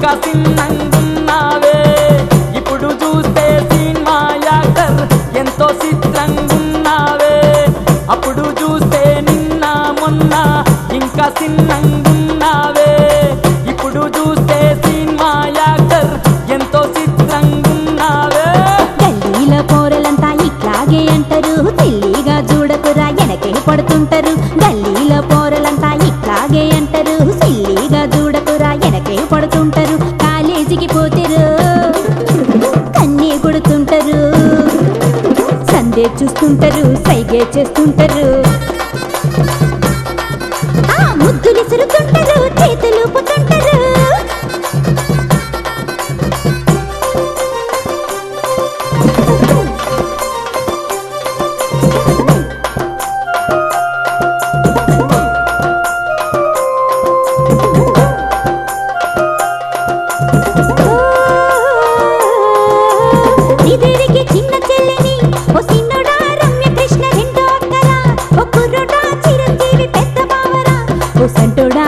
ఇంకా సిన్నంగున్నావే ఇప్పుడు చూస్తే సినిమా యాక్టర్ ఎంతో చిత్రంగున్నావే అప్పుడు చూస్తే నిన్న మొన్న ఇంకా సిన్నంగున్నావే ఇప్పుడు చూస్తే సినిమా యాక్టర్ ఎంతో చిత్రంగున్నావే గల్లీలో పోరలంతా ఇట్లాగే అంటారు తెల్లిగా చూడకురా వెనకే పడుతుంటారు గల్లీలో పోరలంతా ఇట్లాగే అంటారు సిల్లిగా చూడకురా వెనకే పడుతుంటారు కాలేజీకి పోతారు కన్నీ కొడుతుంటారు సందే చూస్తుంటారు సైగే చేస్తుంటారు ఆ ముద్దులు సురుతుంటారు చేతులు ఊపుతుంటారు నిదిరికి చిన్న చెల్లిని ఓ సిన్నోడా రమ్య కృష్ణ రెండో అక్కరా ఓ కుర్రోడా చిరంజీవి పెద్ద బావరా ఓ సంటోడా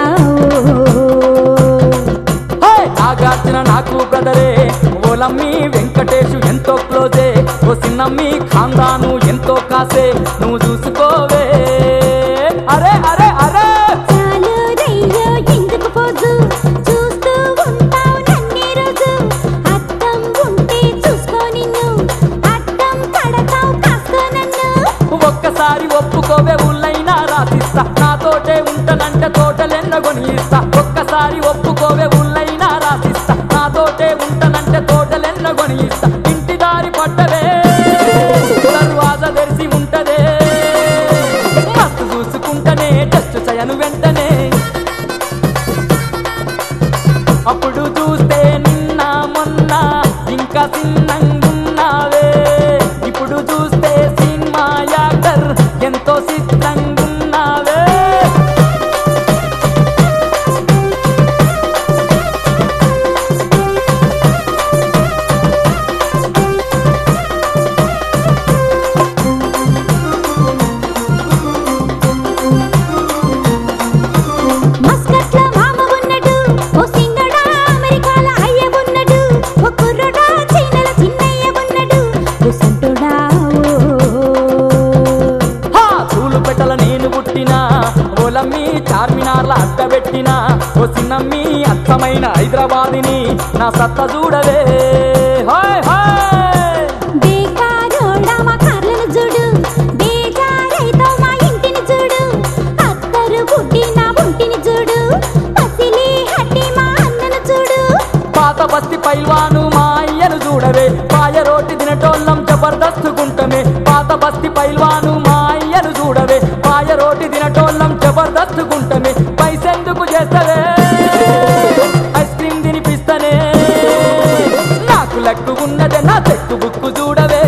హే! నాగార్జున నాకు బ్రదరే ఓలమ్మి వెంకటేషు ఎంతో క్లోజే ఓ సిన్నమ్మి ఖాందాను ఎంతో కాసే నువ్వు చూసుకోవే అరే అరే అరే చాలు రయ్యో ఎందుకు పోజు చూస్తూ ఉంటావు నన్నే రోజు అద్దం ఉంటే చూసుకో నిన్ను అద్దం కడతావు కాసుకో నన్ను ఒక్కసారి ఒప్పుకోవే ఊళ్ళైనా రాసిస్తా నాతోటే ఉంటనంటే తోటలెన్నగొని ఇస్తా ఒక్కసారి ఒప్పుకోవే ఊళ్ళైనా రాసిస్తా నాతోటే ఉంటనంటే తోటలెన్నగొని ఇస్తా ఇంటి దారి పడ్డవే దర్వాజ తెరిచి ఉంటదే మస్తు చూసుకుంటనే టెస్ట్ చేయను వెంటనే అప్పుడు చూస్తే నిన్న మొన్న ఇంకా చిన్నంగున్నావే ఇప్పుడు చూస్తే సినిమా యాక్టర్ ఎంతో చిత్రంగున్నావే మస్కట్లో మామ ఉన్నడు ఓ సింగడా అమెరికాల అయ్య ఉన్నడు ఓ కుర్రడా చైనల చిన్నయ్య ఉన్నడు ఓ సంటోడా హా తూలు పెట్టల నేను పుట్టినా ఓలమ్మి చార్మినార్ల అడ్డబెట్టినా ఓ చిన్నమ్మి అచ్చమైన హైదరాబాదిని నా సత్త చూడవే హాయ్ హాయ్ బేకారోడా మా కార్లను చూడు బేజారైతావు మా ఇంటిని చూడు అత్తరు గుడ్డి నా ఒంటిని చూడు పసిలి హట్టి మా అన్నను చూడు పాత బస్తి పైల్వాను మా అయ్యను చూడవే పాయ రోటి తినటోళ్ళం జబర్దస్త్ గుంటమే పాత బస్తి పైల్వాను మా అయ్యను చూడవే పాయ రోటి తినటోళ్ళం జబర్దస్త్ గుంటమే పైసెందుకు చేస్తవే ఐస్ క్రీమ్ తినిపిస్తనే నాకు లెక్కు ఉన్నదే నా చెక్కు బుక్కు చూడవే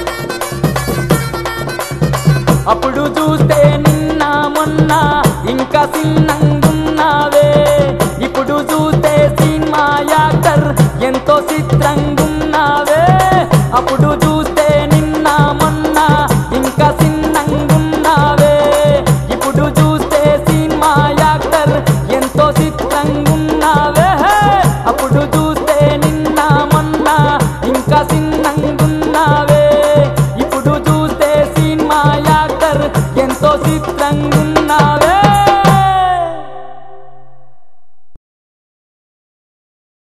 అప్పుడు చూస్తే నిన్న మొన్న ఇంకా సిన్నంగున్నావే ఇప్పుడు చూస్తే సినిమా యాక్టర్ ఎంతో చిత్రంగున్నావే అప్పుడు చూస్తే నిన్న మొన్న ఇంకా సిన్నంగున్నావే ఇప్పుడు చూస్తే సినిమా యాక్టర్ ఎంతో చిత్రంగున్నావే అప్పుడు చూ